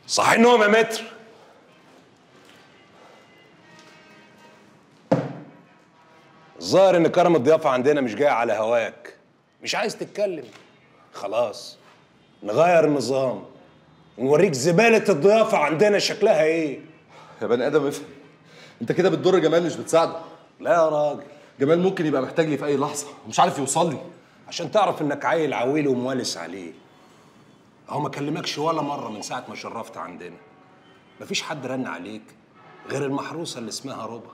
صحيح نوم يا متر الظاهر ان كرم الضيافه عندنا مش جاي على هواك مش عايز تتكلم خلاص نغير النظام ونوريك زباله الضيافه عندنا شكلها ايه يا بني ادم افهم انت كده بتضر جمال مش بتساعده لا يا راجل جمال ممكن يبقى محتاج لي في اي لحظه ومش عارف يوصل لي عشان تعرف انك عيل عويل وموالس عليه هو ما كلمكش ولا مره من ساعه ما شرفت عندنا مفيش حد رن عليك غير المحروسه اللي اسمها ربا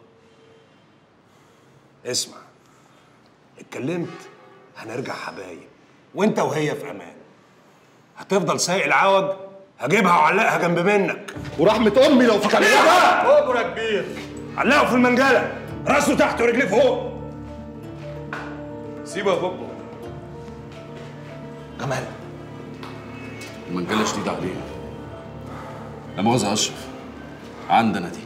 اسمع اتكلمت هنرجع حبايب وانت وهي في امان هتفضل سايق العوج هجيبها وعلقها جنب منك ورحمه امي لو في خليها اكبر يا كبير علقه في المنجله راسه تحت ورجليه فوق سيبه يا بابا جمال المنجله شديده عليه لا مؤاخذه يا اشرف عندنا دي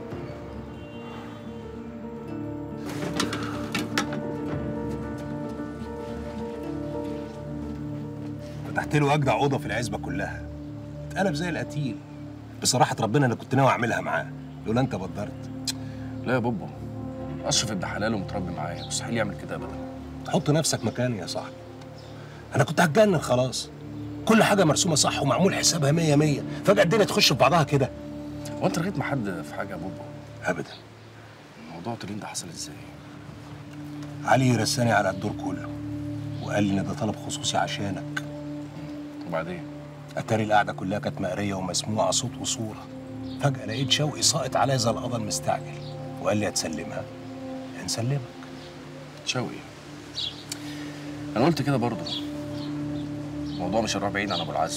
فتحت له اجدع اوضه في العزبه كلها اتقلب زي القتيل بصراحه ربنا انا كنت ناوي اعملها معاه لولا انت بدرت لا يا بابا اشرف ابن حلال ومتربي معايا مستحيل يعمل كده ابدا تحط نفسك مكاني يا صاحبي انا كنت هتجنن خلاص كل حاجه مرسومه صح ومعمول حسابها مية مية فجاه الدنيا تخش في بعضها كده هو انت لغيت ما حد في حاجه يا بابا ابدا موضوع ترين ده حصل ازاي علي رساني على الدور كله وقال لي ان ده طلب خصوصي عشانك وبعدين اتاري القعده كلها كانت مقريه ومسموعه صوت وصوره فجاه لقيت شوقي ساقط عليا زي القضا المستعجل وقال لي هتسلمها هنسلمك شوقي انا قلت كده برضه الموضوع مش هيروح بعيد عن ابو العزم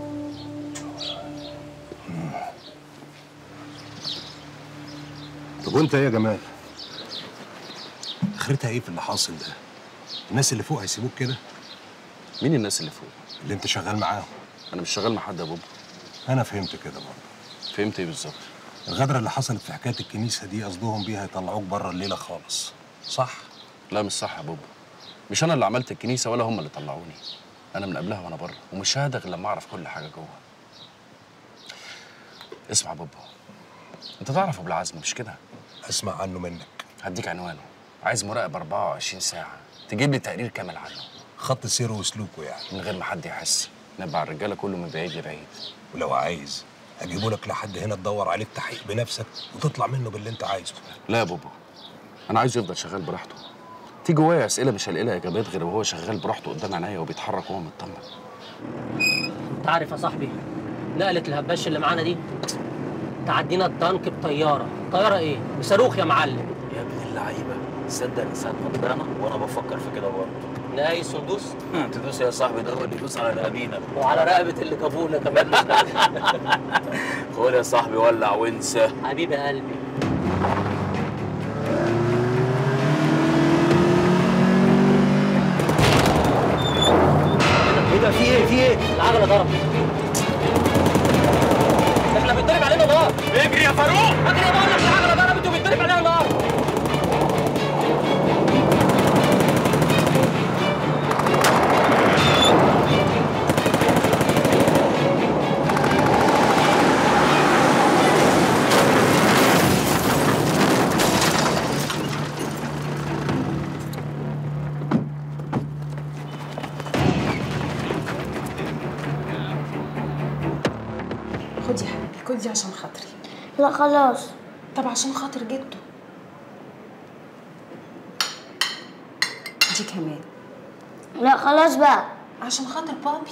طب وانت ايه يا جمال اخرتها ايه في اللي حاصل ده الناس اللي فوق هيسيبوك كده مين الناس اللي فوق اللي انت شغال معاهم انا مش شغال مع حد يا بابا انا فهمت كده برضه فهمت ايه بالظبط الغدره اللي حصلت في حكايه الكنيسه دي قصدهم بيها يطلعوك بره الليله خالص صح لا مش صح يا بابا مش انا اللي عملت الكنيسه ولا هم اللي طلعوني انا من قبلها وانا بره ومش ههدى غير لما اعرف كل حاجه جوه اسمع يا بابا انت تعرف ابو العزم مش كده اسمع عنه منك هديك عنوانه عايز مراقب 24 ساعه تجيب لي تقرير كامل عنه خط سيره وسلوكه يعني من غير ما حد يحس نبع الرجاله كله من بعيد لبعيد ولو عايز اجيبه لك لحد هنا تدور عليه تحقيق بنفسك وتطلع منه باللي انت عايزه لا يا بابا انا عايزه يفضل شغال براحته في جوايا اسئله مش هلاقي لها اجابات غير وهو شغال براحته قدام عينيا وبيتحرك وهو مطمن انت عارف يا صاحبي نقلة الهباش اللي معانا دي تعدينا الدنك بطيارة طيارة ايه؟ بصاروخ يا معلم يا ابن اللعيبه صدق ان ساعه ما طلعنا وانا بفكر في كده برضه ناقي سندوس تدوس يا صاحبي ده هو اللي يدوس على رقابينا وعلى رقبة اللي جابونا كمان خد يا صاحبي ولع وانسى حبيب قلبي ايه ده في ايه في ايه العجلة ضربت احنا بيتضرب علينا نار اجري يا فاروق اجري بقول لك العجلة ضربت وبيتضرب علينا نار خدي يا حبيبي خدي عشان خاطري لا خلاص طب عشان خاطر جده دي كمان لا خلاص بقى عشان خاطر بابي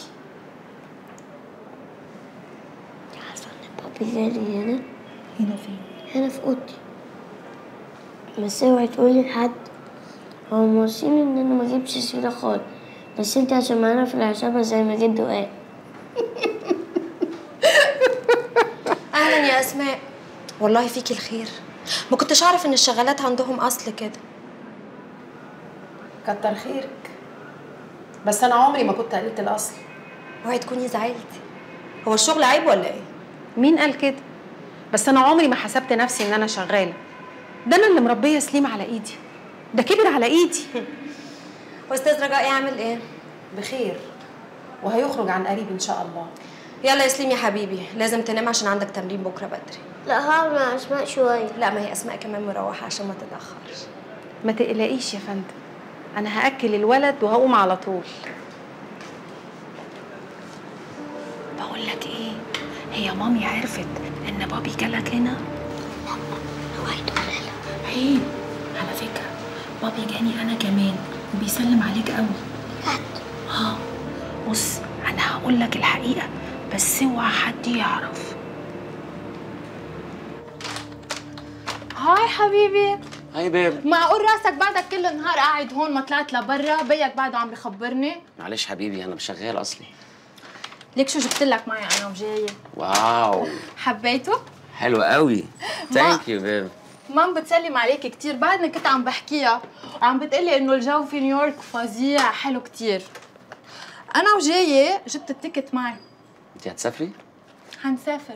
عارفة ان بابي جالي هنا هنا فين هنا في اوضتي بس اوعي تقولي لحد هو موصيني ان انا ما اجيبش سيرة خالص بس انت عشان معانا في العشابة زي ما جده قال اهلا يا اسماء والله فيكي الخير ما كنتش اعرف ان الشغالات عندهم اصل كده كتر خيرك بس انا عمري ما كنت قلت الاصل اوعي تكوني زعلتي هو الشغل عيب ولا ايه مين قال كده بس انا عمري ما حسبت نفسي ان انا شغاله ده انا اللي مربيه سليم على ايدي ده كبر على ايدي واستاذ رجاء يعمل ايه بخير وهيخرج عن قريب ان شاء الله يلا يا سليم يا حبيبي لازم تنام عشان عندك تمرين بكره بدري لا هقعد مع اسماء شويه لا ما هي اسماء كمان مروحه عشان ما تتاخرش ما تقلقيش يا فندم انا هاكل الولد وهقوم على طول بقول لك ايه هي مامي عرفت ان بابي جالك هنا عيب على فكره بابي جاني انا كمان وبيسلم عليك قوي ها بص انا هقول لك الحقيقه بس اوعى حد يعرف هاي حبيبي هاي بيب معقول راسك بعدك كل النهار قاعد هون ما طلعت لبرا بيك بعده عم بخبرني معلش حبيبي انا شغال اصلي ليك شو جبت لك معي انا وجايه واو حبيته حلو قوي ثانك يو بيب مام بتسلم عليك كتير بعدني كنت عم بحكيها وعم بتقلي انه الجو في نيويورك فظيع حلو كتير انا وجايه جبت التيكت معي انت هتسافري حنسافر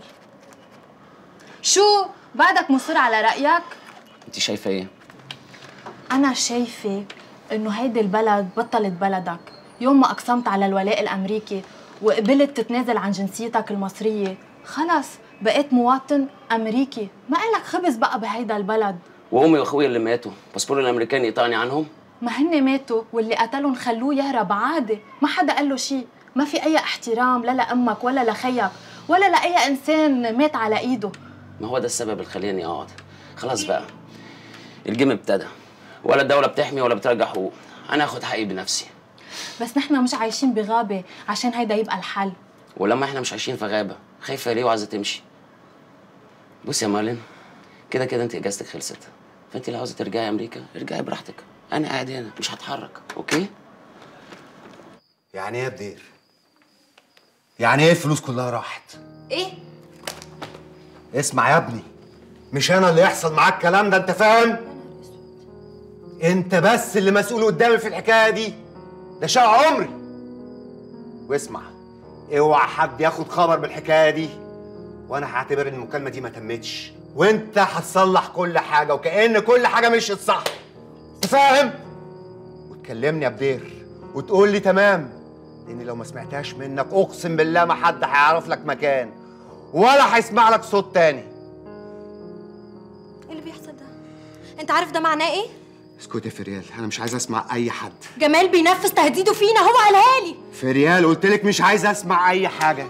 شو بعدك مصر على رايك انت شايفه ايه أنا شايفة إنه هيدي البلد بطلت بلدك يوم ما أقسمت على الولاء الأمريكي وقبلت تتنازل عن جنسيتك المصرية خلص بقيت مواطن أمريكي ما إلك خبز بقى بهيدا البلد وامي واخويا اللي ماتوا باسبور الامريكان يقطعني عنهم ما هن ماتوا واللي قتلهم خلوه يهرب عادي ما حدا قال له شيء ما في أي احترام لا لأمك ولا لخيك ولا لأي إنسان مات على إيده ما هو ده السبب اللي خلاني اقعد خلاص بقى الجيم ابتدى ولا الدوله بتحمي ولا بترجع حقوق انا هاخد حقي بنفسي بس نحن مش عايشين بغابة عشان هيدا يبقى الحل ولما احنا مش عايشين في غابه خايفه ليه وعايزه تمشي بصي يا مارلين كده كده انت اجازتك خلصت فانت لو عاوزه ترجعي امريكا ارجعي براحتك انا قاعد هنا مش هتحرك اوكي يعني ايه يا بدير؟ يعني ايه الفلوس كلها راحت؟ ايه اسمع يا ابني مش انا اللي يحصل معاك الكلام ده انت فاهم؟ انت بس اللي مسؤول قدامي في الحكايه دي ده شقى عمري واسمع اوعى حد ياخد خبر بالحكايه دي وانا هعتبر ان المكالمه دي ما تمتش وانت هتصلح كل حاجه وكأن كل حاجه مشيت صح انت فاهم؟ وتكلمني يا بدير وتقول لي تمام لان لو ما سمعتهاش منك اقسم بالله ما حد هيعرف لك مكان ولا هيسمع لك صوت تاني ايه اللي بيحصل ده انت عارف ده معناه ايه اسكت يا فريال انا مش عايز اسمع اي حد جمال بينفذ تهديده فينا هو قالها لي فريال قلت لك مش عايز اسمع اي حاجه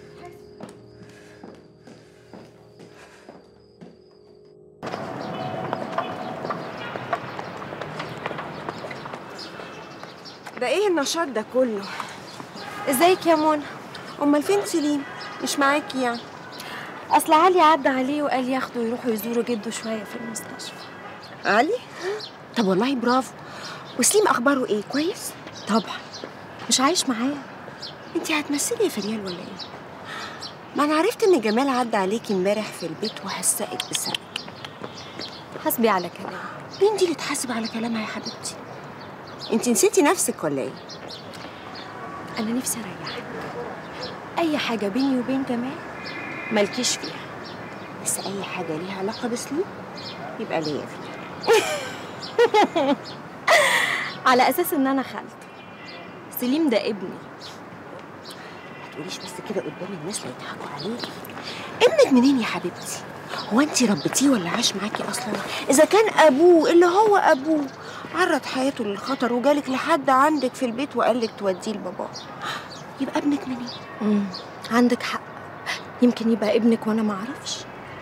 ده ايه النشاط ده كله ازيك يا منى امال فين سليم مش معاكي يعني اصل علي عدى عليه وقال ياخده يروحوا يزوروا جده شويه في المستشفى علي طب والله برافو وسليم اخباره ايه كويس طبعا مش عايش معايا انت هتمثلي يا فريال ولا ايه ما انا عرفت ان جمال عدى عليكي امبارح في البيت وهزقك بالسرق حسبي على كلامي مين دي اللي تحاسب على كلامها يا حبيبتي انت نسيتي نفسك ولا ايه انا نفسي اريحك اي حاجه بيني وبين جمال مالكيش فيها بس اي حاجه ليها علاقه بسليم يبقى ليا فيها على اساس ان انا خالته سليم ده ابني ما تقوليش بس كده قدام الناس لا يضحكوا عليكي ابنك منين يا حبيبتي هو انت ربيتيه ولا عاش معاكي اصلا اذا كان ابوه اللي هو ابوه عرض حياته للخطر وجالك لحد عندك في البيت وقال لك توديه لباباه يبقى ابنك منين امم عندك حق يمكن يبقى ابنك وانا ما اعرفش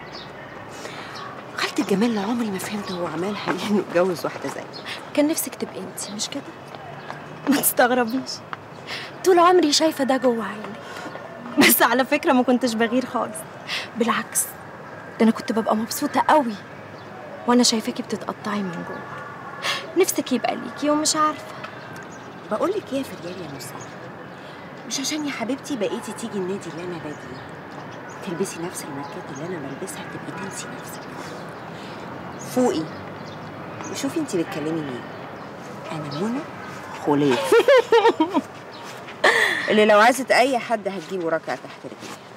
خالة الجمال اللي عمري ما فهمت هو عملها ليه انه اتجوز واحده زيك كان نفسك تبقي انت مش كده ما تستغربيش طول عمري شايفه ده جوه عينك بس على فكره ما كنتش بغير خالص بالعكس ده انا كنت ببقى مبسوطه قوي وانا شايفاكي بتتقطعي من جوه نفسك يبقى ليكي ومش عارفه بقول لك ايه يا فريال يا مسار مش عشان يا حبيبتي بقيتي تيجي النادي اللي انا باجي تلبسي نفس الماركات اللي انا بلبسها تبقي تنسي نفسك فوقي وشوفي انت بتكلمي مين انا منى خليل اللي لو عايزه اي حد هتجيبه ركعه تحت رجلي